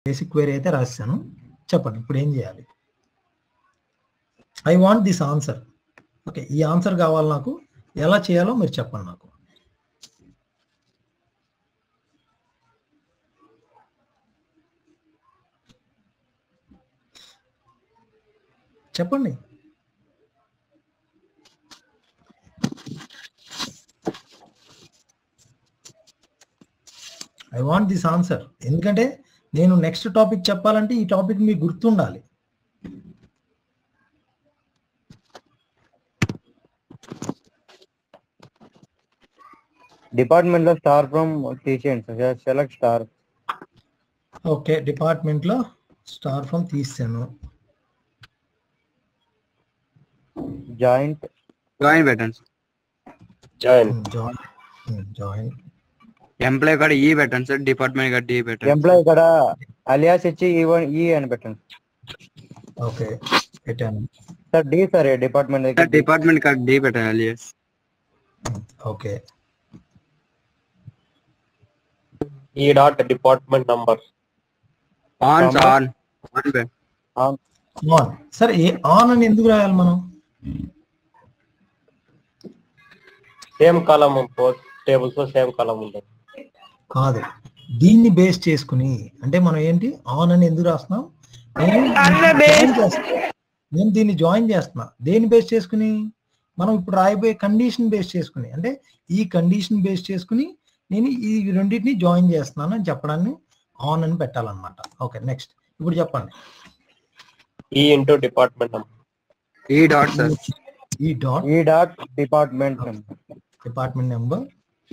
Basic query అయితే రాశాను చెప్పండి ఇప్పుడు ఏం చేయాలి I want this answer okay ఈ ఆన్సర్ కావాలి నాకు ఎలా చేయాలో మీరు చెప్పండి నాకు చెప్పండి ఐ వాంట్ దిస్ ఆన్సర్ ఎందుకంటే నేను నెక్స్ట్ టాపిక్ చెప్పాలంటే ఈ టాపిక్ మీకు గుర్తుండాలి డిపార్ట్మెంట్ లో స్టార్ ఫ్రమ్ తీసేయండి సార్ సెలెక్ట్ స్టార్ ఓకే డిపార్ట్మెంట్లో స్టార్ ఫ్రమ్ తీసాను జాయింట్ జాయిన్ పెట్టండి sir join join join employee కూడా ఈ పెట్టండి సార్ డిపార్ట్మెంట్ కూడా డి పెట్టండి ఎంప్లాయ్ ఇక్కడ అలియాస్ ఇచ్చి ఈ వన్ ఈ అని పెట్టండి ఓకే పెట్టాను sir D sir department sir దగ్గర డిపార్ట్మెంట్ కూడా డి పెట్టండి alias okay E dot department number on Number? On on పెట్టండి ఆన్ సరే ఏ ఆన్ అని ఎందుకు రాయాలి మనం సేమ్ కాలం టేబుల్స్ లో సేమ్ కాలం ఉంటుంది కాదు దీన్ని బేస్ చేసుకుని అంటే మనం ఏంటి ఆన్ అని ఎందుకు రాస్తున్నాం నేను join చేస్తున్నా. నేను దీన్ని జాయిన్ చేస్తున్నా దేన్ని బేస్ చేసుకుని మనం ఇప్పుడు రాయబోయే కండిషన్ బేస్ చేసుకుని అంటే ఈ కండిషన్ బేస్ చేసుకుని నేను ఈ రెండింటిని జాయిన్ చేస్తున్నాను అని చెప్పడాన్ని ఆన్ అని పెట్టాలన్నమాట ఓకే నెక్స్ట్ ఇప్పుడు చెప్పండి ఈ into department number E dot sir E dot E dot department department number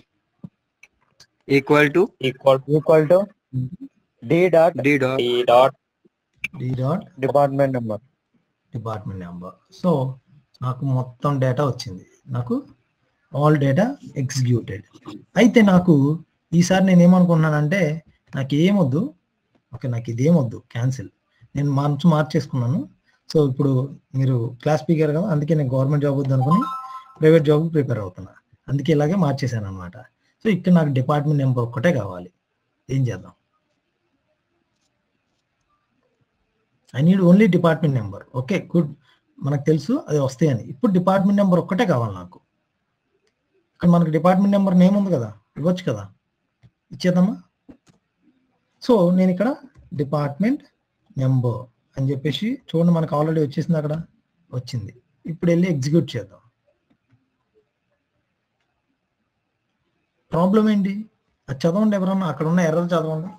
equal to equal equal to D dot D dot E dot D dot department number department number so నాకు మొత్తం data వచ్చింది నాకు all data executed అయితే నాకు ఈసారి నేను ఏమనుకున్నానంటే నాకు ఏమొద్దు ఓకే నాకు ఇదేమొద్దు క్యాన్సిల్ నేను మనసు మార్చేసుకున్నాను సో ఇప్పుడు మీరు క్లాస్ స్పీకర్ కదా అందుకే నేను గవర్నమెంట్ జాబ్ వద్దు అనుకుని ప్రైవేట్ జాబ్ ప్రిపేర్ అవుతున్నా అందుకే ఇలాగే మార్చేశాను అనమాట సో ఇక్కడ నాకు డిపార్ట్మెంట్ నెంబర్ ఒక్కటే కావాలి ఏం చేద్దాం I need only department number okay good మనకు తెలుసు అది వస్తాయని ఇప్పుడు డిపార్ట్మెంట్ నెంబర్ ఒక్కటే కావాలి నాకు ఇక్కడ మనకి డిపార్ట్మెంట్ నెంబర్ నేమ్ ఉంది కదా ఇవ్వచ్చు కదా ఇచ్చేద్దామా సో నేను ఇక్కడ డిపార్ట్మెంట్ నెంబర్ అని చెప్పేసి చూడండి మనకు ఆల్రెడీ వచ్చేసింది అక్కడ వచ్చింది ఇప్పుడు వెళ్ళి ఎగ్జిక్యూట్ చేద్దాం ప్రాబ్లం ఏంటి అది చదవండి ఎవరన్నా అక్కడ ఉన్న ఎర్రలు చదవండి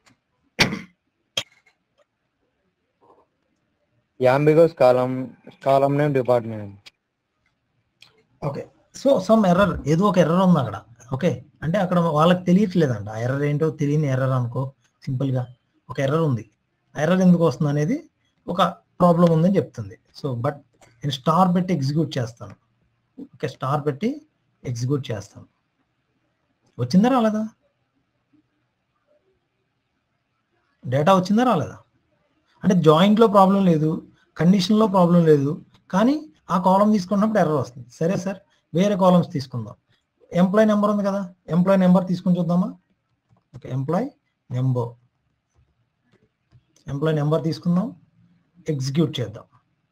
ambiguous column column name department okay so some error ఏదో ఒక ఎర్రర్ ఉంది అక్కడ ఓకే అంటే అక్కడ వాళ్ళకి తెలియట్లేదంట ఆ ఎర్రర్ ఏంటో తెలియని ఎర్రర్ అనుకో సింపుల్ గా ఒక ఎర్రర్ ఉంది ఆ ఎర్రర్ ఎందుకు వస్తుంది అనేది ఒక ప్రాబ్లం ఉందని చెప్తుంది సో బట్ నేను స్టార్ పెట్టి ఎగ్జిక్యూట్ చేస్తాను ఓకే స్టార్ పెట్టి ఎగ్జిక్యూట్ చేస్తాను వచ్చిందా రాలేదా డేటా వచ్చిందా రాలేదా అంటే జాయింట్ లో ప్రాబ్లం లేదు కండిషన్ లో ప్రాబ్లం లేదు కానీ ఆ కాలం తీసుకున్నప్పుడు ఎర్రర్ వస్తుంది సరే సార్ వేరే కాలమ్స్ తీసుకుందాం ఎంప్లాయ్ నెంబర్ ఉంది కదా ఎంప్లాయ్ నెంబర్ తీసుకొని చూద్దామా okay employee number employee number తీసుకుందాం ఎగ్జిక్యూట్ చేద్దాం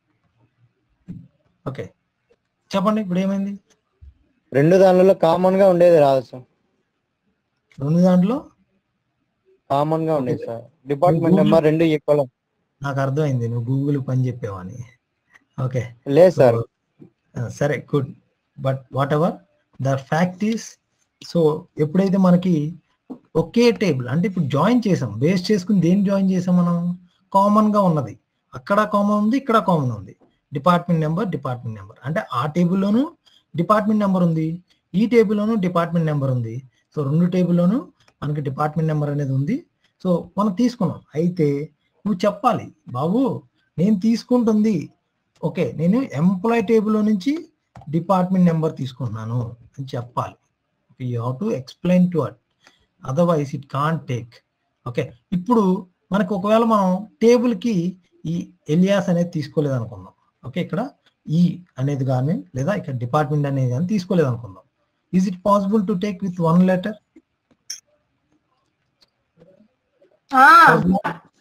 ఓకే చెప్పండి ఇప్పుడు ఏమైంది రెండు దానిలో కామన్ గా ఉండేది రాదు సార్ రెండు దాంట్లో కామన్ గా ఉండేది సార్ డిపార్ట్మెంట్ నెంబర్ రెండు ఈక్వల్ నాకు అర్థమైంది నువ్వు గూగుల్ పని చెప్పావని ఓకే లేదు సార్ ఆ, సరే good but whatever the fact is so ఎప్పుడైతే మనకి ఒకే టేబుల్ అంటే ఇప్పుడు జాయిన్ చేసాం బేస్ చేసుకుని దేన్ని జాయిన్ చేసాం మనం కామన్ గా ఉన్నది అక్కడ కామన్ ఉంది ఇక్కడ కామన్ ఉంది డిపార్ట్మెంట్ నెంబర్ డిపార్ట్మెంట్ నెంబర్ అంటే ఆ టేబుల్లోనూ డిపార్ట్మెంట్ నెంబర్ ఉంది ఈ టేబుల్లోనూ డిపార్ట్మెంట్ నెంబర్ ఉంది సో రెండు టేబుల్లోనూ మనకి డిపార్ట్మెంట్ నెంబర్ అనేది ఉంది సో మనం తీసుకున్నాం అయితే నువ్వు చెప్పాలి బాబు నేను తీసుకుంటుంది ఓకే నేను ఎంప్లాయ్ టేబుల్లో నుంచి డిపార్ట్మెంట్ నెంబర్ తీసుకుంటున్నాను అని చెప్పాలి you have to explain to at otherwise it can't take okay ఇప్పుడు మనకు ఒకవేళ మనం టేబుల్కి ఈ ఎలియాస్ అనేది తీసుకోలేదు అనుకుందాం ఓకే ఇక్కడ ఈ అనేది కానీ లేదా ఇక్కడ డిపార్ట్మెంట్ అనేది కానీ తీసుకోలేదు అనుకుందాం is it possible to take with one letter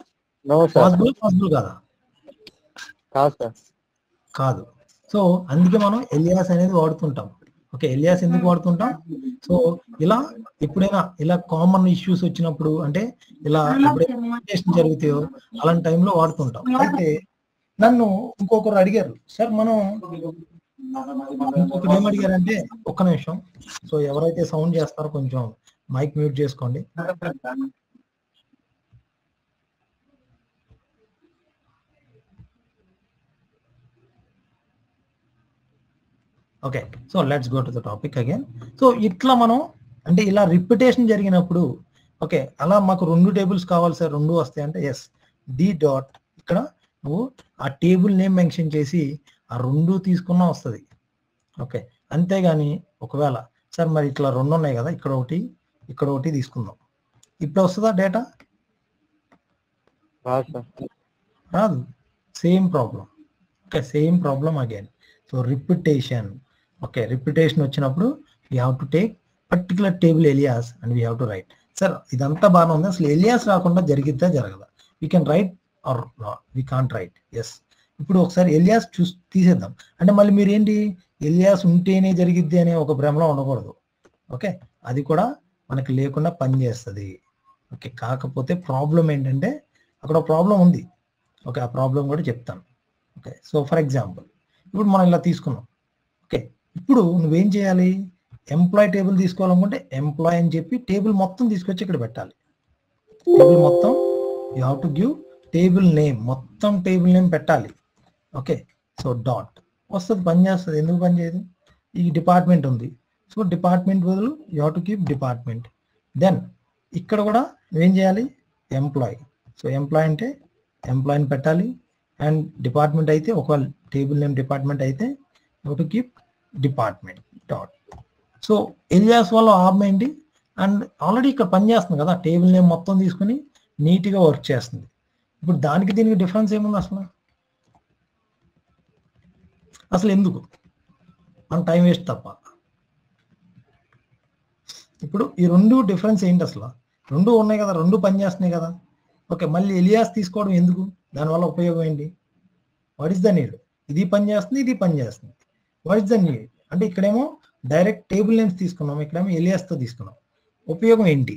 no sir possible possible కాదా కాదు సార్ కాదు సో అందుకే మనం ఎలియాస్ అనేది వాడుతుంటాం ఓకే ఎలియాస్ ఎందుకు వాడుతుంటాం సో ఇలా ఎప్పుడైనా ఇలా కామన్ ఇష్యూస్ వచ్చినప్పుడు అంటే ఇలా ఎప్పుడైనా జరుగుతాయో అలాంటి టైంలో వాడుతుంటాం అయితే నన్ను ఇంకొకరు అడిగారు సార్ మనం ఇంకొకరు ఏం అడిగారంటే ఒక్క నిమిషం సో ఎవరైతే సౌండ్ చేస్తారో కొంచెం మైక్ మ్యూట్ చేసుకోండి okay so let's go to the topic again so ఇట్లా మనం అంటే ఇలా రిపిటేషన్ జరిగినప్పుడు ఓకే అలా మాకు రెండు టేబుల్స్ కావాలి సార్ రెండు వస్తాయి అంటే ఎస్ డి డాట్ ఇక్కడ నువ్వు ఆ టేబుల్ నేమ్ మెన్షన్ చేసి ఆ రెండు తీసుకున్నా వస్తుంది ఓకే అంతేగాని ఒకవేళ సార్ మరి ఇట్లా రెండు ఉన్నాయి కదా ఇక్కడ ఒకటి ఇక్కడ ఒకటి తీసుకుందాం ఇప్పుడు వస్తుందా డేటా కాదు సార్ రాదు same problem okay same problem again so repetition okay repetition వచ్చినప్పుడు we have to take particular table alias and we have to write sir ఇదంతా బాగానే ఉంది అసలు ఎలియాస్ రాకుండా జరిగిద్దా జరగదా we can write or we can't write yes ఇప్పుడు ఒకసారి ఎలియాస్ చూసి తీసేద్దాం అంటే మళ్ళీ మీరు ఏంటి ఎలియాస్ ఉంటేనే జరిగిద్ది అనే ఒక భ్రమలో ఉండకూడదు ఓకే అది కూడా మనకి లేకుండా పనిచేస్తుంది ఓకే కాకపోతే ప్రాబ్లం ఏంటంటే అక్కడ ప్రాబ్లం ఉంది ఓకే ఆ ప్రాబ్లం కూడా చెప్తాను ఓకే సో ఫర్ ఎగ్జాంపుల్ ఇప్పుడు మనం ఇలా తీసుకున్నాం ఓకే ఇప్పుడు నువ్వేం చేయాలి ఎంప్లాయ్ టేబుల్ తీసుకోవాలనుకుంటే ఎంప్లాయ్ అని చెప్పి టేబుల్ మొత్తం తీసుకొచ్చి ఇక్కడ పెట్టాలి టేబుల్ మొత్తం you have to give table name మొత్తం టేబుల్ నేమ్ పెట్టాలి ఓకే సో డాట్ వస్తుంది పని చేస్తుంది ఎందుకు పని చేయదు ఈ డిపార్ట్మెంట్ ఉంది సో డిపార్ట్మెంట్ బదులు you have to keep department then ఇక్కడ కూడా నువ్వేం చేయాలి ఎంప్లాయ్ సో ఎంప్లాయ్ అంటే ఎంప్లాయ్ని పెట్టాలి అండ్ డిపార్ట్మెంట్ అయితే ఒకవేళ టేబుల్ నేమ్ డిపార్ట్మెంట్ అయితే you to keep department dot so alias వల్ల ఆర్మ్ ఏంటి అండ్ ఆల్రెడీ ఇక్కడ పని చేస్తుంది కదా టేబుల్ నేమ్ మొత్తం తీసుకుని నీట్గా వర్క్ చేస్తుంది ఇప్పుడు దానికి దీనికి డిఫరెన్స్ ఏముంది అసలు అసలు ఎందుకు మన టైం వేస్ట్ తప్ప ఇప్పుడు ఈ రెండు డిఫరెన్స్ ఏంటి అసలు రెండు ఉన్నాయి కదా రెండు పని చేస్తున్నాయి కదా ఓకే మళ్ళీ ఎలియాస్ తీసుకోవడం ఎందుకు దానివల్ల ఉపయోగం ఏంటి వాట్ ఇస్ ద నీడ్ ఇది పని చేస్తుంది ఇది పని చేస్తుంది వాట్ ఇస్ ద నీడ్ అంటే ఇక్కడేమో డైరెక్ట్ టేబుల్ నేమ్స్ తీసుకున్నాం ఇక్కడేమో ఎలియాస్తో తీసుకున్నాం ఉపయోగం ఏంటి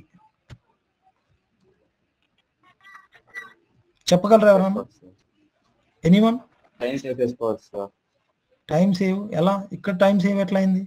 చెప్పగలరా ఎవరన్నా ఎనీవన్ టైం సేవ్ చేసుకోవచ్చు సార్ టైం సేవ్ ఎలా ఇక్కడ టైం సేవ్ ఎట్లా అయింది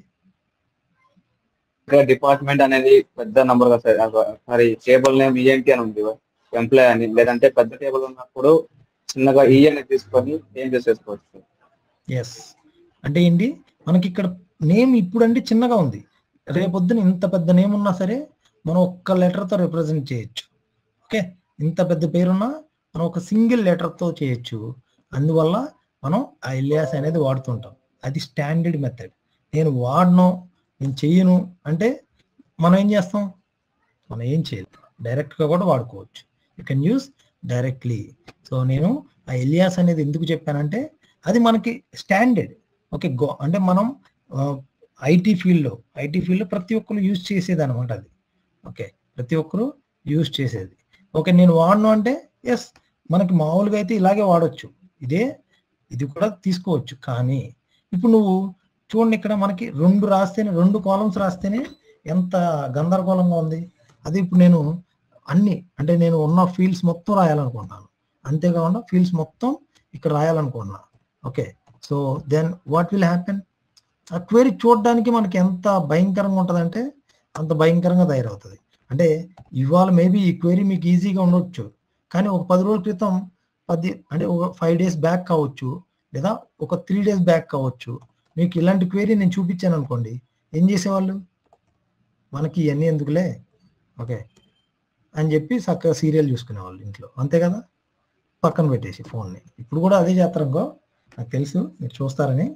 ఇక్కడ డిపార్ట్మెంట్ అనేది పెద్ద నంబర్ కదా సార్ మరి టేబుల్ నేమ్ ఈఎన్టీ అని ఉంది ఎంప్లాయ్ అని లేదంటే పెద్ద టేబుల్ ఉన్నప్పుడు చిన్నగా ఈ అనేది తీసుకొని ఏం చేసేసుకోవచ్చు ఎస్ అంటే ఏంటి మనకి ఇక్కడ నేమ్ ఇప్పుడు అంటే చిన్నగా ఉంది రేపొద్దున ఇంత పెద్ద నేమ్ ఉన్నా సరే మనం ఒక్క లెటర్తో రిప్రజెంట్ చేయొచ్చు ఓకే ఇంత పెద్ద పేరున్నా మనం ఒక సింగిల్ లెటర్తో చేయొచ్చు అందువల్ల మనం ఆ ఎలియాస్ అనేది వాడుతుంటాం అది స్టాండర్డ్ మెథడ్ నేను వాడను నేను చెయ్యను అంటే మనం ఏం చేస్తాం మనం ఏం చేయలేదు డైరెక్ట్గా కూడా వాడుకోవచ్చు you can use directly so నేను ఆ ఎలియాస్ అనేది ఎందుకు చెప్పానంటే అది మనకి స్టాండర్డ్ ఓకే గో అంటే మనం ఐటీ ఫీల్డ్లో ఐటీ ఫీల్డ్లో ప్రతి ఒక్కరు యూజ్ చేసేది అనమాట అది ఓకే ప్రతి ఒక్కరు యూజ్ చేసేది ఓకే నేను వాడను అంటే ఎస్ మనకి మామూలుగా అయితే ఇలాగే వాడచ్చు ఇదే ఇది కూడా తీసుకోవచ్చు కానీ ఇప్పుడు నువ్వు చూడండి ఇక్కడ మనకి రెండు రాస్తేనే రెండు కాలమ్స్ రాస్తేనే ఎంత గందరగోళంగా ఉంది అది ఇప్పుడు నేను అన్ని అంటే నేను ఉన్న ఫీల్డ్స్ మొత్తం రాయాలనుకుంటున్నాను అంతేకాకుండా ఫీల్డ్స్ మొత్తం ఇక్కడ రాయాలనుకుంటున్నా okay so then what will happen ఆ క్వైరీ చూడడానికి మనకి ఎంత భయంకరంగా ఉంటుందంటే అంత భయంకరంగా తయారవుతుంది అంటే ఇవాళ మేబీ ఈ క్వైరీ మీకు ఈజీగా ఉండొచ్చు కానీ ఒక పది రోజుల క్రితం పది అంటే ఒక ఫైవ్ డేస్ బ్యాక్ కావచ్చు లేదా ఒక త్రీ డేస్ బ్యాక్ కావచ్చు మీకు ఇలాంటి క్వైరీ నేను చూపించాను అనుకోండి ఏం చేసేవాళ్ళు మనకి ఇవన్నీ ఎందుకులే ఓకే అని చెప్పి చక్కగా సీరియల్ చూసుకునేవాళ్ళు ఇంట్లో అంతే కదా పక్కన పెట్టేసి ఫోన్ని ఇప్పుడు కూడా అదే చేస్తారు ఇంకో నాకు తెలుసు మీరు చూస్తారని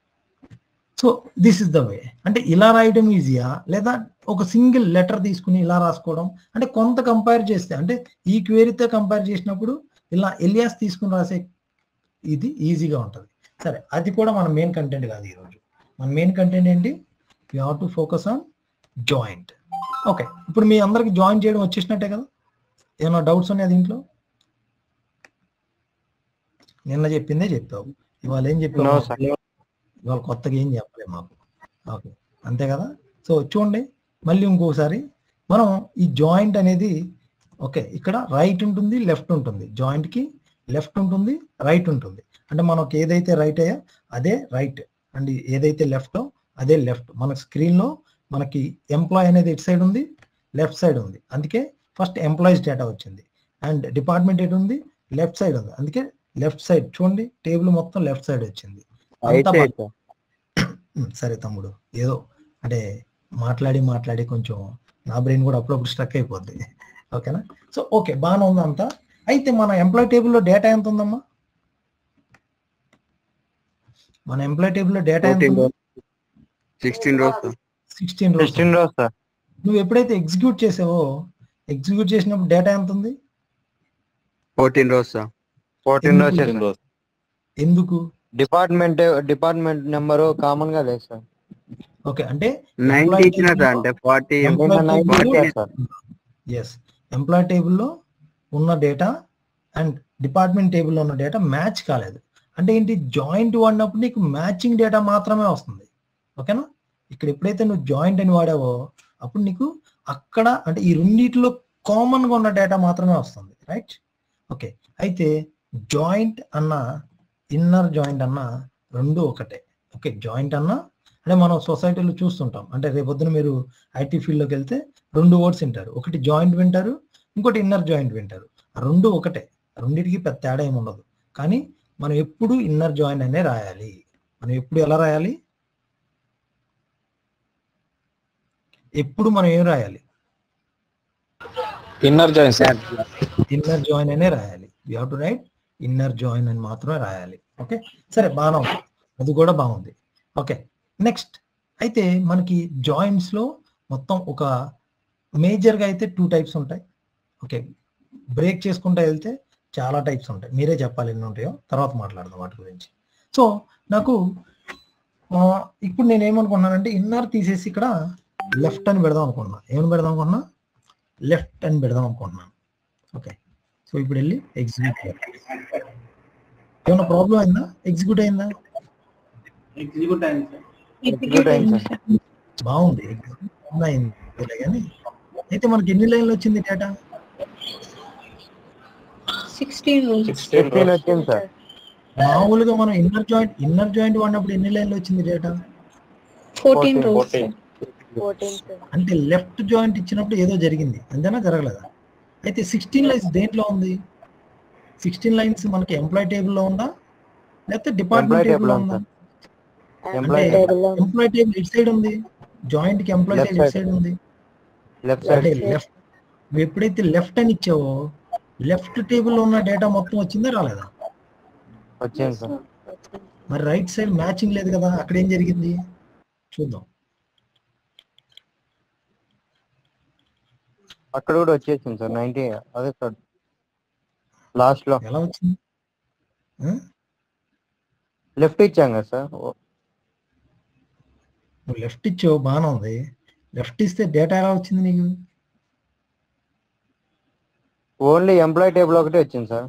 so this is the way అంటే ఇలా రాయడం ఈజీయా లేదా ఒక సింగిల్ లెటర్ తీసుకుని ఇలా రాసుకోవడం అంటే కొంత కంపేర్ చేస్తే అంటే ఈ క్వేరీతో కంపేర్ చేసినప్పుడు ఇలా ఎలియాస్ తీసుకుని రాసే ఇది ఈజీగా ఉంటుంది సరే అది కూడా మన మెయిన్ కంటెంట్ కాదు ఈరోజు మన మెయిన్ కంటెంట్ ఏంటి you have to focus on joint okay ఇప్పుడు మీ అందరికి జాయిన్ చేయడం వచ్చేసినట్టే కదా ఏమైనా డౌట్స్ ఉన్నాయా దీంట్లో నిన్న చెప్పిందే చెప్పావు ఇవాళ ఏం నో చెప్పావు సార్ ఇవాళ కొత్తగా ఏం చెప్పలేదు మాకు ఓకే అంతే కదా సో చూడండి మళ్ళీ ఇంకోసారి మనం ఈ జాయింట్ అనేది ఓకే ఇక్కడ రైట్ ఉంటుంది లెఫ్ట్ ఉంటుంది జాయింట్ కి లెఫ్ట్ ఉంటుంది రైట్ ఉంటుంది అంటే మనకు ఏదైతే రైట్ అయ్యా అదే రైట్ అండ్ ఏదైతే లెఫ్ట్ అదే లెఫ్ట్ మన స్క్రీన్ లో మనకి ఎంప్లాయ్ అనేది ఇటు సైడ్ ఉంది లెఫ్ట్ సైడ్ ఉంది అందుకే ఫస్ట్ ఎంప్లాయీస్ డేటా వచ్చింది అండ్ డిపార్ట్మెంట్ ఎటు ఉంది లెఫ్ట్ సైడ్ ఉంది అందుకే లెఫ్ట్ సైడ్ చూడండి టేబుల్ మొత్తం లెఫ్ట్ సైడ్ వచ్చింది అంతా రైట్ బాగా- ఉమ్, సరే తమ్ముడు ఏదో అంటే మాట్లాడి మాట్లాడి కొంచెం నా బ్రెయిన్ కూడా అప్పుడప్పుడు స్ట్రక్ అయిపోద్ది ఓకేనా సో ఓకే బాగానే ఉంది అంతా అయితే మన ఎంప్లాయ్ టేబుల్లో డేటా ఎంత ఉందమ్మా మన ఎంప్లాయ్ టేబుల్లో డేటా ఎంత ఫోర్టీన్ ఉంది rows sixteen rows sixteen rows sixteen rows sir నువ్వు ఎప్పుడైతే ఎగ్జిక్యూట్ చేసావో ఎగ్జిక్యూట్ చేసినప్పుడు డేటా ఎంత ఉంది ఫోర్టీన్ రోస్ ఫోర్టీన్ ఎందుకు? రోస్ ఎందుకు డిపార్ట్మెంట్ డిపార్ట్మెంట్ నెంబర్ కామన్ గా లేదు సార్ ఓకే అంటే నైన్టీ ఇచ్చిన సార్ అంటే ఫార్టీ Employee నిన్న నైన్టీ table- ఇచ్చారు సార్ ఎస్ ఎంప్లాయ్ టేబుల్లో ఉన్న డేటా అండ్ డిపార్ట్మెంట్ టేబుల్లో ఉన్న డేటా మ్యాచ్ కాలేదు అంటే ఏంటి జాయింట్ వాడినప్పుడు నీకు మ్యాచింగ్ డేటా మాత్రమే వస్తుంది ఓకేనా ఇక్కడ ఎప్పుడైతే నువ్వు జాయింట్ అని వాడావో అప్పుడు నీకు అక్కడ అంటే ఈ రెండిట్లో కామన్ గా ఉన్న డేటా మాత్రమే వస్తుంది రైట్ ఓకే అయితే జాయింట్ అన్న ఇన్నర్ జాయింట్ అన్న రెండు ఒకటే ఓకే జాయింట్ అన్న అంటే మనం సొసైటీలో చూస్తుంటాం అంటే రేపొద్దున మీరు ఐటీ ఫీల్డ్లోకి వెళ్తే రెండు వర్డ్స్ వింటారు ఒకటి జాయింట్ వింటారు ఇంకోటి ఇన్నర్ జాయింట్ వింటారు ఆ రెండు ఒకటే రెండింటికి పెద్ద తేడా ఏమి ఉండదు కానీ మనం ఎప్పుడు ఇన్నర్ జాయింట్ అనే రాయాలి మనం ఎప్పుడు ఎలా రాయాలి ఎప్పుడు మనం ఏం రాయాలి inner join sir inner join అనే రాయాలి you have to write inner join అని మాత్రమే రాయాలి ఓకే సరే బాగానే ఉంది అది కూడా బాగుంది ఓకే నెక్స్ట్ అయితే మనకి జాయింట్స్ లో మొత్తం ఒక మేజర్ గా అయితే టూ టైప్స్ ఉంటాయి ఓకే బ్రేక్ చేసుకుంటూ వెళ్తే చాలా టైప్స్ ఉంటాయి మీరే చెప్పాలి ఎన్ని ఉంటాయో తర్వాత మాట్లాడదాం వాటి గురించి సో నాకు ఆ, ఇప్పుడు నేను ఏమనుకున్నానంటే ఇన్నర్ తీసేసి ఇక్కడ లెఫ్ట్ అని పెడదాం అనుకున్నా ఏమని పెడదాం అనుకున్నా లెఫ్ట్ అని పెడదాం అనుకుంటున్నాను ఓకే సో ఇప్పుడు వెళ్ళి ఎగ్జిక్యూట్ ఏమైనా ప్రాబ్లం అయిందా ఎగ్జిక్యూట్ అయిందా ఎగ్జిక్యూట్ అయింది సార్ బాగుంది execute అయింది ఇలా కానీ అయితే మనకి ఎన్ని లైన్లు వచ్చింది డేటా సిక్స్టీన్ ఫిఫ్టీన్ వచ్చింది సార్ మామూలుగా మనం ఇన్నర్ జాయింట్ ఇన్నర్ జాయింట్ వాడినప్పుడు ఎన్ని లైన్లు వచ్చింది డేటా ఫోర్టీన్ రోస్ అంటే లెఫ్ట్ జాయింట్ ఇచ్చినప్పుడు ఏదో జరిగింది అంతేనా జరగలేదా అయితే సిక్స్టీన్ లైన్స్ దేంట్లో ఉంది సిక్స్టీన్ లైన్స్ మనకి ఎంప్లాయ్ టేబుల్లో ఉందా లేకపోతే డిపార్ట్మెంట్ Employee టేబుల్లో table ఉందా ఉంది ఎంప్లాయీ ఎంప్లాయ్ టేబుల్ ఇటు సైడ్ ఉంది జాయింట్ కి ఎంప్లాయ్ Left టేబుల్ ఇటు side. సైడ్ ఉంది లెఫ్ట్ అంటే సైడ్ లెఫ్ట్ నువ్వు ఎప్పుడైతే లెఫ్ట్ అని ఇచ్చావో లెఫ్ట్ టేబుల్ లో ఉన్న డేటా మొత్తం వచ్చిందా రాలేదా వచ్చింది సార్ మరి రైట్ సైడ్ మ్యాచింగ్ లేదు కదా అక్కడ ఏం జరిగింది చూద్దాం అక్కడ కూడా వచ్చేసింది సార్ నైన్టీ అదే సార్ లాస్ట్ లో ఎలా వచ్చింది ఆ? లెఫ్ట్ ఇచ్చాం కదా సార్ నువ్వు లెఫ్ట్ ఇచ్చావు బాగానే ఉంది లెఫ్ట్ ఇస్తే డేటా ఎలా వచ్చింది నీకు ఓన్లీ ఎంప్లాయీ టేబుల్ ఒకటే వచ్చింది సార్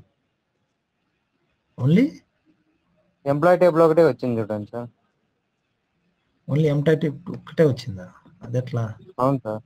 ఓన్లీ ఎంప్లాయీ టేబుల్ ఒకటే వచ్చింది చూడండి సార్ ఓన్లీ ఎంటై ఒక్కటే వచ్చిందా అది ఎట్లా అవును సార్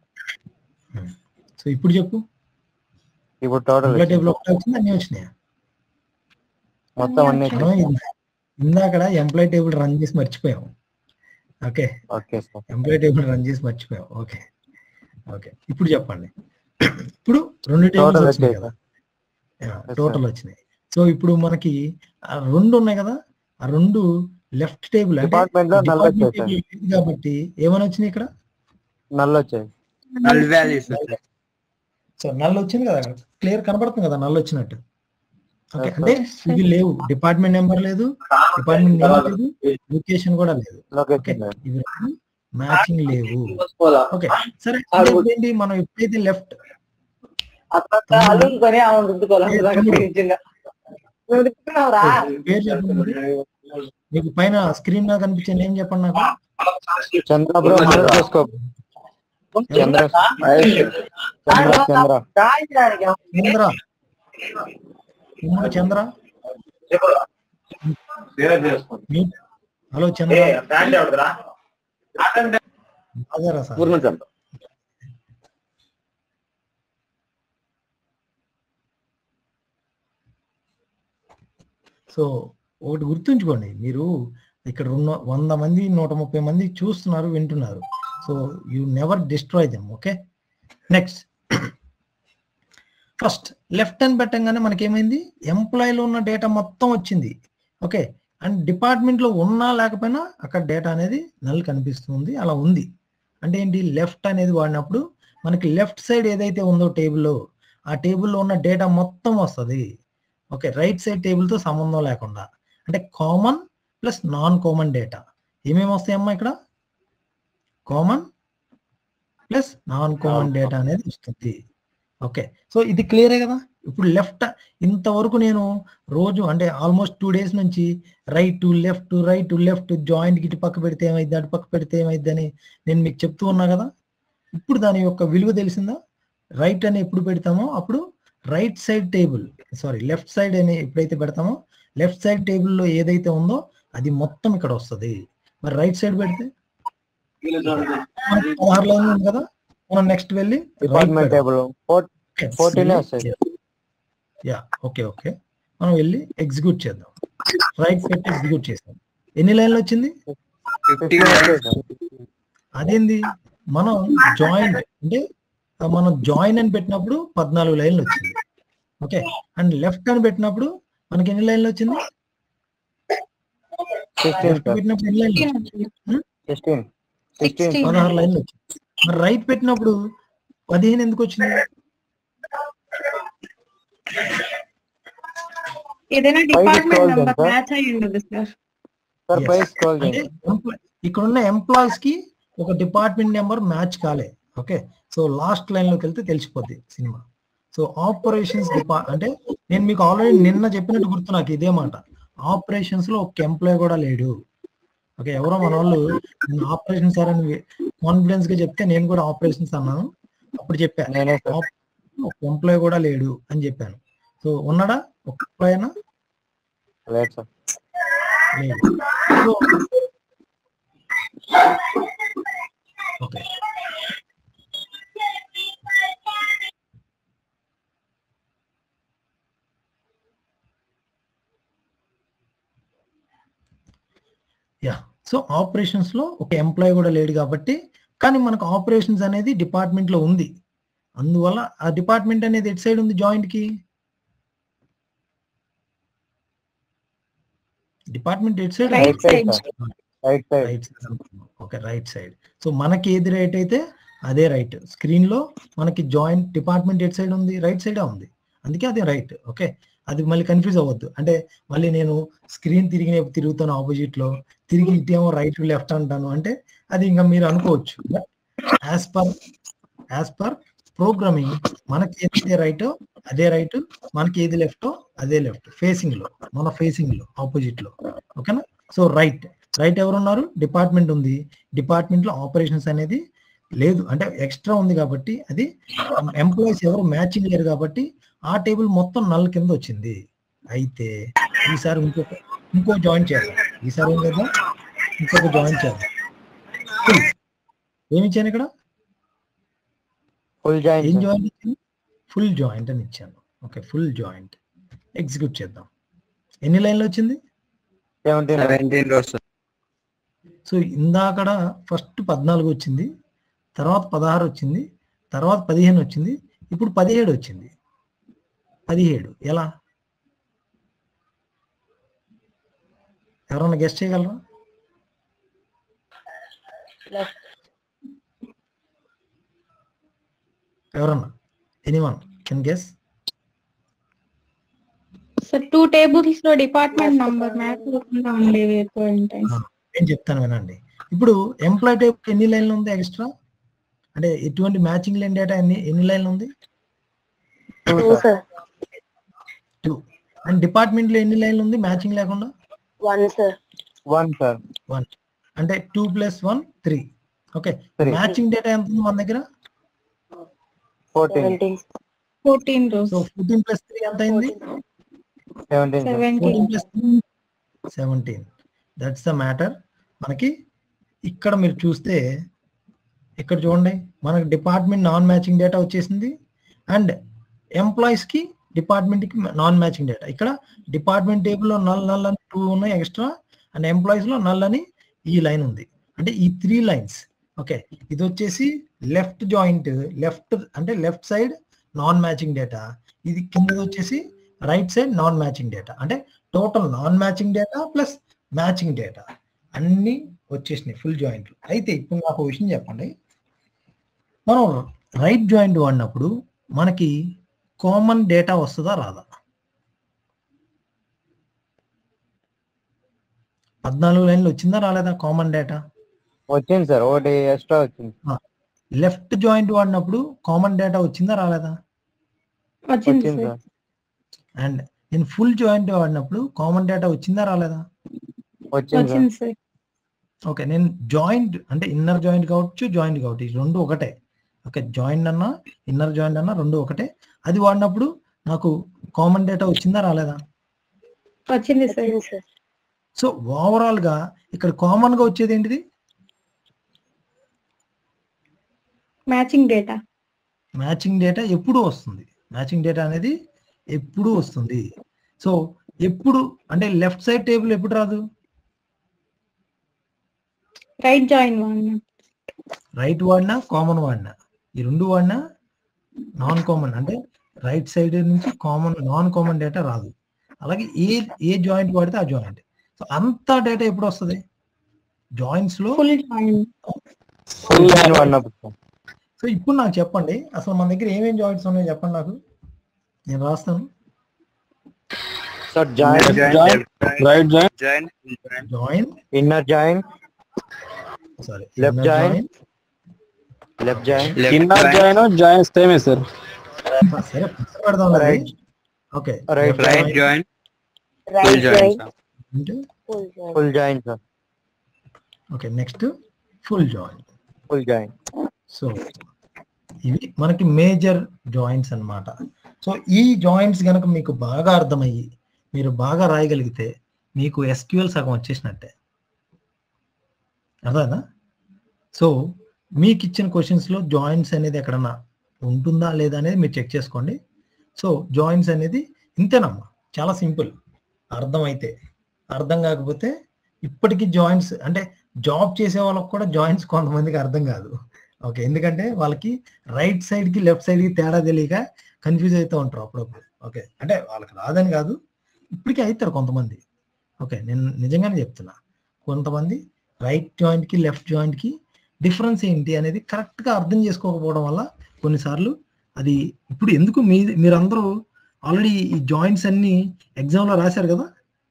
సో ఇప్పుడు చెప్పు ఇప్పుడు టోటల్ ఎంప్లాయ్ టేబుల్ ఒకటే వచ్చింది అన్ని వచ్చినాయా మొత్తం అన్ని మనం ఇంద- ఇందాకడ ఎంప్లాయ్ టేబుల్ రన్ చేసి మర్చిపోయాం okay okay sir employee table run చేసి మర్చిపోయాం ఓకే ఓకే ఇప్పుడు చెప్పండి ఇప్పుడు రెండు టేబుల్స్ Total వచ్చినాయి వచ్చాయి. కదా Yes, టోటల్ వచ్చినాయి సో ఇప్పుడు మనకి ఆ రెండు ఉన్నాయి కదా ఆ రెండు లెఫ్ట్ టేబుల్ అంటే డిపార్ట్మెంట్ లో నల్ డిపార్ట్మెంట్ వచ్చాయి సార్ టేబుల్ లేదు కాబట్టి ఏమని వచ్చినాయి ఇక్కడ నల్ వచ్చాయి నల్ వాల్యూస్ సో నల్ వచ్చింది కదా క్లియర్ కనబడుతుంది కదా నల్ వచ్చినట్టు ఓకే Yes, అంటే ఇవి లేవు డిపార్ట్మెంట్ నెంబర్ లేదు డిపార్ట్మెంట్ నేమ్ లేదు లొకేషన్ కూడా లేదు ఓకే లొకేషన్ ఇవి రెండు మ్యాచింగ్ లేవు ఓకే సరే ఇప్పుడు ఏంటి మనం ఎప్పుడైతే లెఫ్ట్ పేరు చెప్పండి మీకు పైన స్క్రీన్ మీద కనిపించే నేమ్ చెప్పండి నాకు చంద్ర బ్రో మిర్రర్ చూసుకో చంద్ర చంద్ర చంద్ర చంద్ర కుమార్ చంద్ర మీ- హలో చంద్ర అదేరా సార్ ఊరు నుంచి అంట సో ఒకటి గుర్తుంచుకోండి మీరు ఇక్కడ ఉన్న వంద మంది నూట ముప్పై మంది చూస్తున్నారు వింటున్నారు so you never destroy them okay next first left hand పెట్టంగానే మనకేమైంది ఎంప్లాయీలో ఉన్న డేటా మొత్తం వచ్చింది ఓకే అండ్ డిపార్ట్మెంట్లో ఉన్నా లేకపోయినా అక్కడ డేటా అనేది నల్ కనిపిస్తుంది అలా ఉంది అంటే ఏంటి లెఫ్ట్ అనేది వాడినప్పుడు మనకి లెఫ్ట్ సైడ్ ఏదైతే ఉందో టేబుల్లో ఆ టేబుల్లో ఉన్న డేటా మొత్తం వస్తుంది ఓకే రైట్ సైడ్ టేబుల్తో సంబంధం లేకుండా అంటే common plus non common data ఏమేమి వస్తాయమ్మా ఇక్కడ common plus non common data అనేది వస్తుంది ఓకే సో ఇది క్లియరే కదా ఇప్పుడు లెఫ్ట్ ఇంతవరకు నేను రోజు అంటే ఆల్మోస్ట్ టూ డేస్ నుంచి right to left right to left joint ఇటు పక్క పెడితే ఏమైంది అటు పక్క పెడితే ఏమైంది అని నేను మీకు చెప్తూ ఉన్నా కదా ఇప్పుడు దాని యొక్క విలువ తెలిసిందా రైట్ అని ఎప్పుడు పెడతామో అప్పుడు right side table sorry left side అని ఎప్పుడైతే పెడతామో లెఫ్ట్ సైడ్ టేబుల్లో ఏదైతే ఉందో అది మొత్తం ఇక్కడ వస్తుంది మరి రైట్ సైడ్ పెడితే మనకి పదహారు లైన్లు ఉంది కదా మనం నెక్స్ట్ వెళ్ళి డిపార్ట్మెంట్ టేబుల్ fourteen వస్తాయి. యా ఓకే ఓకే మనం వెళ్ళి ఎగ్జిక్యూట్ చేద్దాం రైట్ పెట్టి ఎగ్జిక్యూట్ చేద్దాం ఎన్ని లైన్లు వచ్చింది ఫిఫ్టీ అదేంది మనం జాయిన్ అంటే ఆ మనం జాయిన్ అని పెట్టినప్పుడు పద్నాలుగు లైన్లు వచ్చింది ఓకే అండ్ లెఫ్ట్ అని పెట్టినప్పుడు మనకి ఎన్ని లైన్లు వచ్చింది సిక్స్టీన్ లెఫ్ట్ పెట్టినప్పుడు ఎన్ని లైన్లు వచ్చింది? సిక్స్టీన్ సిక్స్టీన్ సిక్స్టీన్ పదహారు లైన్లు వచ్చింది మరి రైట్ పెట్టినప్పుడు పదిహేను ఎందుకు వచ్చింది ఏదైనా scroll డిపార్ట్మెంట్ చేయండి నెంబర్ సార్. మ్యాచ్ అయ్యి ఉండదు సార్ సార్ Yes. పై స్క్రోల్ అంటే చేయండి employ- ఇక్కడ ఉన్న ఎంప్లాయీస్ కి ఒక డిపార్ట్మెంట్ నెంబర్ మ్యాచ్ కాలే ఓకే సో లాస్ట్ లైన్ లోకి వెళ్తే తెలిసిపోద్ది సినిమా సో ఆపరేషన్స్ డిపా అంటే నేను మీకు ఆల్రెడీ నిన్న చెప్పినట్టు గుర్తు నాకు ఇదే మాట ఆపరేషన్స్ లో ఒక ఎంప్లాయ్ కూడా లేడు ఓకే ఎవరో మన వాళ్ళు నేను ఆపరేషన్ సార్ అని కాన్ఫిడెన్స్ గా చెప్తే నేను కూడా ఆపరేషన్స్ అన్నాను అప్పుడు చెప్పాను నేనే సార్ ఒక ఎంప్లాయ్ కూడా లేడు అని చెప్పాను సో ఉన్నాడా ఒక ఎంప్లాయ్ అయినా లేదు సార్ లేదు so okay yeah so operations లో ఒక ఎంప్లాయ్ కూడా లేడు కాబట్టి కానీ మనకు ఆపరేషన్స్ అనేది డిపార్ట్మెంట్ లో ఉంది అందువల్ల ఆ డిపార్ట్మెంట్ అనేది ఎటు సైడ్ ఉంది జాయింట్ కి డిపార్ట్మెంట్ ఎటు side right side, side sir. Right side right side okay right side so మనకి ఏది రైట్ అయితే అదే రైట్ స్క్రీన్ లో మనకి జాయింట్ డిపార్ట్మెంట్ ఎట్ సైడ్ ఉంది రైట్ సైడ్ ఉంది అందుకే అదే రైట్ ఓకే అది మళ్ళీ కన్ఫ్యూజ్ అవ్వద్దు అంటే మళ్ళీ నేను స్క్రీన్ తిరిగి తిరుగుతాను ఆపోజిట్ లో తిరిగి ఇటేమో రైట్ లెఫ్ట్ అంటాను అంటే అది ఇంకా మీరు అనుకోవచ్చు as per as per programming మనకి ఏదైతే రైటో అదే రైట్ మనకి ఏది లెఫ్టో అదే లెఫ్ట్ ఫేసింగ్ లో మన ఫేసింగ్ లో ఆపోజిట్ లో ఓకేనా సో రైట్ రైట్ ఎవరున్నారు డిపార్ట్మెంట్ ఉంది డిపార్ట్మెంట్ లో ఆపరేషన్స్ అనేది లేదు అంటే ఎక్స్ట్రా ఉంది కాబట్టి అది ఎంప్లాయీస్ ఎవరు మ్యాచింగ్ లేరు కాబట్టి ఆ టేబుల్ మొత్తం నల్ కింద వచ్చింది అయితే ఈసారి ఇంకొక ఇంకో జాయిన్ చేద్దాం ఈసారి ఏం చేద్దాం ఇంకొక జాయిన్ చేద్దాం Full. ఏమి ఇచ్చాను ఇక్కడ ఫుల్ ఏం జాయిన్ జాయింట్ ఇచ్చాను ఫుల్ జాయింట్ అని ఇచ్చాను ఓకే ఫుల్ జాయింట్ ఎగ్జిక్యూట్ చేద్దాం ఎన్ని లైన్లు వచ్చింది సెవెంటీన్ సెవెంటీన్ రోస్ సో ఇందాకడ ఫస్ట్ పద్నాలుగు వచ్చింది తర్వాత పదహారు వచ్చింది తర్వాత పదిహేను వచ్చింది ఇప్పుడు పదిహేడు వచ్చింది పదిహేడు ఎలా ఎవరన్నా గెస్ట్ చేయగలరా ఎవరన్నా anyone can guess sir two tables లో డిపార్ట్మెంట్ నంబర్ మ్యాచ్ అవ్వకుండా ఉండేవి ఎక్కువ ఉంటాయి నేను చెప్తాను వినండి ఇప్పుడు ఎంప్లాయ్ టైప్ ఎన్ని లైన్లు ఉంది ఎక్స్ట్రా అంటే ఎటువంటి మ్యాచింగ్ లైన్ డేటా ఎన్ని ఎన్ని లైన్లు ఉంది సార్ టూ అండ్ డిపార్ట్మెంట్ లో ఎన్ని లైన్లు ఉంది మ్యాచింగ్ లేకుండా one sir one sir one అంటే two plus one three okay Three. Matching data ఎంత ఉంది మన దగ్గర fourteen seventeen fourteen rows so fourteen plus three ఎంత అయింది seventeen sir seventeen seventeen that's the matter మనకి ఇక్కడ మీరు చూస్తే ఇక్కడ చూడండి మనకి డిపార్ట్మెంట్ నాన్ మ్యాచింగ్ డేటా వచ్చేసింది అండ్ ఎంప్లాయీస్కి డిపార్ట్మెంట్కి నాన్ మ్యాచింగ్ డేటా ఇక్కడ డిపార్ట్మెంట్ టేబుల్లో నల్ నల్ అని టూ ఉన్నాయి ఎక్స్ట్రా అండ్ ఎంప్లాయీస్లో నల్ అని ఈ లైన్ ఉంది అంటే ఈ త్రీ లైన్స్ ఓకే ఇది వచ్చేసి లెఫ్ట్ జాయింట్ లెఫ్ట్ అంటే left side non matching data ఇది కిందది వచ్చేసి right side non matching data అంటే total non matching data plus matching data అన్ని వచ్చేసినాయి ఫుల్ జాయింట్లు అయితే ఇప్పుడు నాకు ఒక విషయం చెప్పండి మనం రైట్ జాయింట్ వాడినప్పుడు మనకి కామన్ డేటా వస్తుందా రాదా పద్నాలుగు లైన్లు వచ్చిందా రాలేదా కామన్ డేటా వచ్చింది సార్ ఒకటి ఎక్స్ట్రా వచ్చింది లెఫ్ట్ జాయింట్ వాడినప్పుడు కామన్ డేటా వచ్చిందా రాలేదా వచ్చింది వచ్చింది సార్ సార్ అండ్ నేను ఫుల్ జాయింట్ వాడినప్పుడు కామన్ డేటా వచ్చిందా రాలేదా వచ్చింది సార్ వచ్చింది సార్ ఓకే నేను జాయింట్ అంటే ఇన్నర్ జాయింట్ కావచ్చు జాయింట్ కావచ్చు ఈ రెండు ఒకటే ఓకే జాయింట్ అన్నా ఇన్నర్ జాయింట్ అన్నా రెండు ఒకటే అది వాడినప్పుడు నాకు కామన్ డేటా వచ్చిందా రాలేదా వచ్చింది సార్ వచ్చింది సార్ సో ఓవరాల్ గా ఇక్కడ కామన్ గా వచ్చేది ఏంటిది మ్యాచింగ్ డేటా మ్యాచింగ్ డేటా ఎప్పుడు వస్తుంది మ్యాచింగ్ డేటా అనేది ఎప్పుడు వస్తుంది సో ఎప్పుడు అంటే లెఫ్ట్ సైడ్ టేబుల్ ఎప్పుడు రాదు రైట్ జాయిన్ వాడినా రైట్ వాడినా కామన్ వాడినా ఈ రెండు వాడినా నాన్ కామన్ అంటే రైట్ సైడ్ నుంచి కామన్ నాన్ కామన్ డేటా రాదు అలాగే ఏ ఏ జాయింట్ వాడితే ఆ జాయింట్ సో అంత డేటా ఎప్పుడు వస్తుంది జాయింట్స్ లో ఫుల్ జాయిన్ ఫుల్ జాయిన్ వాడినప్పుడు సార్ సో ఇప్పుడు నాకు చెప్పండి అసలు మన దగ్గర ఏమేమి జాయింట్స్ ఉన్నాయో చెప్పండి నాకు నేను రాస్తాను sir join right join join join inner join sorry Left join. Left join inner join join సేమే సార్ సరే పక్కన పెడదాం Right. Okay right right join full right join join full join full join sir okay next full joint full join so ఇవి మనకి major joints అన్నమాట so ఈ joints గనక మీకు బాగా అర్థమయ్యి మీరు బాగా రాయగలిగితే మీకు ఎస్క్యూఎల్ సగం వచ్చేసినట్టే అర్థమైందా సో మీకు ఇచ్చిన క్వశ్చన్స్ లో జాయింట్స్ అనేది ఎక్కడన్నా ఉంటుందా లేదా అనేది మీరు చెక్ చేసుకోండి సో జాయింట్స్ అనేది ఇంతేనమ్మా చాలా సింపుల్ అర్థమైతే అర్థం కాకపోతే ఇప్పటికీ జాయింట్స్ అంటే జాబ్ చేసే వాళ్ళకి కూడా జాయింట్స్ కొంతమందికి అర్థం కాదు ఓకే ఎందుకంటే వాళ్ళకి రైట్ సైడ్ కి లెఫ్ట్ సైడ్ కి తేడా తెలియక కన్ఫ్యూజ్ అవుతూ ఉంటారు అప్పుడప్పుడు ఓకే అంటే వాళ్ళకి రాదని కాదు ఇప్పటికీ అవుతారు కొంతమంది ఓకే నేను నిజంగానే చెప్తున్నా కొంతమంది రైట్ జాయింట్ కి లెఫ్ట్ జాయింట్ కి డిఫరెన్స్ ఏంటి అనేది కరెక్ట్ గా అర్థం చేసుకోకపోవడం వల్ల కొన్నిసార్లు అది ఇప్పుడు ఎందుకు మీ మీరందరూ ఆల్రెడీ ఈ జాయింట్స్ అన్ని ఎగ్జామ్ లో రాశారు కదా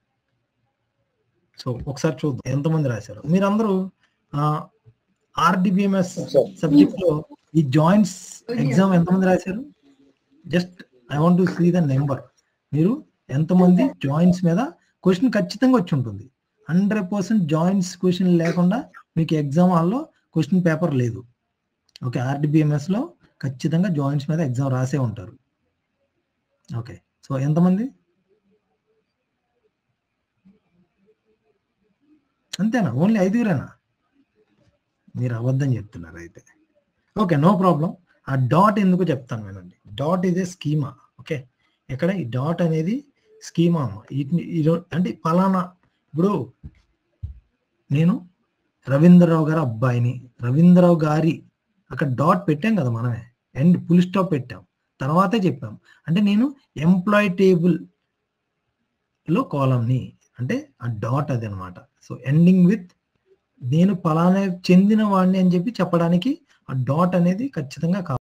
సో ఒకసారి చూద్దాం ఎంతమంది రాశారు మీరందరూ ఆర్డిబిఎంఎస్ సబ్జెక్ట్ లో ఈ జాయింట్స్ ఎగ్జామ్ ఎంతమంది రాశారు just I want to see the number మీరు ఎంతమంది జాయింట్స్ మీద క్వశ్చన్ ఖచ్చితంగా వచ్చి ఉంటుంది హండ్రెడ్ పర్సెంట్ జాయింట్స్ క్వశ్చన్ లేకుండా మీకు ఎగ్జామ్ హాల్లో క్వశ్చన్ పేపర్ లేదు ఓకే ఆర్డిబిఎంఎస్ లో ఖచ్చితంగా జాయింట్స్ మీద ఎగ్జామ్ రాసే ఉంటారు ఓకే సో ఎంతమంది అంతేనా ఓన్లీ ఐదుగురేనా మీరు అబద్ధం చెప్తున్నారు అయితే ఓకే నో ప్రాబ్లం ఆ డాట్ ఎందుకు చెప్తాను వినండి dot is a schema okay ఇక్కడ ఈ డాట్ అనేది స్కీమా అమ్మ వీటిని ఈ- అంటే పలానా ఇప్పుడు నేను రవీంద్రరావు గారి అబ్బాయిని రవీంద్రరావు గారి అక్కడ డాట్ పెట్టాం కదా మనమే ఎండ్ ఫుల్ స్టాప్ పెట్టాం తర్వాతే చెప్పాం అంటే నేను ఎంప్లాయ్ టేబుల్ లో కాలంని అంటే ఆ డాట్ అది అనమాట సో ఎండింగ్ విత్ నేను పలానా చెందిన వాడిని అని చెప్పి చెప్పడానికి ఆ డాట్ అనేది ఖచ్చితంగా కావాలి